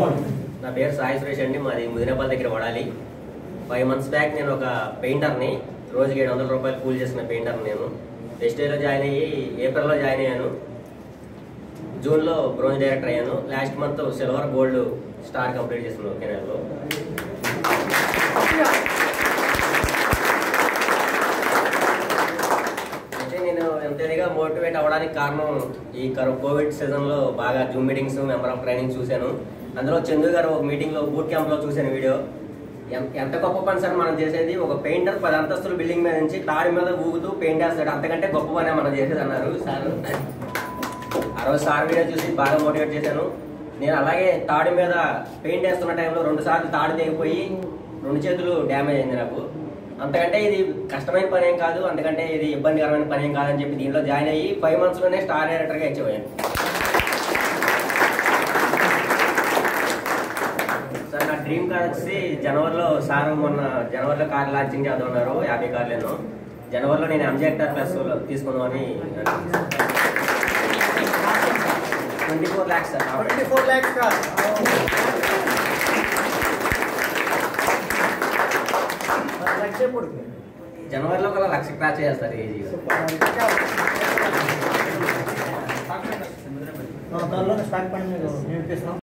నా పేరు సాయి సురేష్ అండి మాది ముదినేపల్లి దగ్గర వడాలి ఫైవ్ మంత్స్ బ్యాక్ నేను ఒక పెయింటర్ని రోజుకి ఏడు వందల రూపాయలు కూలి చేసిన పెయింటర్ నేను వెస్టేజ్లో జాయిన్ అయ్యి ఏప్రిల్లో జాయిన్ అయ్యాను జూన్లో బ్రోంజ్ డైరెక్టర్ అయ్యాను last month silver gold star complete చేసిన కెనల్లో అయితే నేను ఎంత ఇదిగా మోటివేట్ అవ్వడానికి కారణం ఈ కరో కోవిడ్ సీజన్లో బాగా zoom meetings member of training చూశాను అందులో చందు గారు ఒక మీటింగ్లో బూట్ క్యాంప్లో చూశాను వీడియో ఎంత ఎంత గొప్ప పని సార్ మనం చేసేది ఒక పెయింటర్ పది అంతస్తుల బిల్డింగ్ మీద నుంచి తాడి మీద ఊగుతూ పెయింట్ వేస్తాడు అంతకంటే గొప్ప పనే మనం చేసేది అన్నారు సార్ ఆ రోజు సార్ వీడియో చూసి బాగా మోటివేట్ చేశాను నేను అలాగే తాడి మీద పెయింట్ వేస్తున్న టైంలో రెండు సార్లు తాడు తెగిపోయి రెండు చేతులు డ్యామేజ్ అయింది నాకు అంతకంటే ఇది కష్టమైన పని ఏం కాదు అంతకంటే ఇది ఇబ్బందికరమైన పని ఏం కాదని చెప్పి దీంట్లో జాయిన్ అయ్యి ఫైవ్ మంత్స్లోనే స్టార్ డైరెక్టర్గా ఇచ్చేవాను సార్ నా డ్రీమ్ కార్ వచ్చి జనవరిలో సార్ మొన్న జనవరిలో కార్ లాంచింగ్ చేద్దామన్నారు యాభై కార్లు ఎన్నో జనవరిలో నేను ఎంజెక్టర్ ప్లస్ తీసుకుందామని twenty four lakhs sir twenty four lakhs car లక్షే పడుతుంది జనవరిలో కూడా లక్ష క్రాచ్ చేస్తారు ఈజీగా దానిలో స్టాక్ పని నేర్పిస్తాం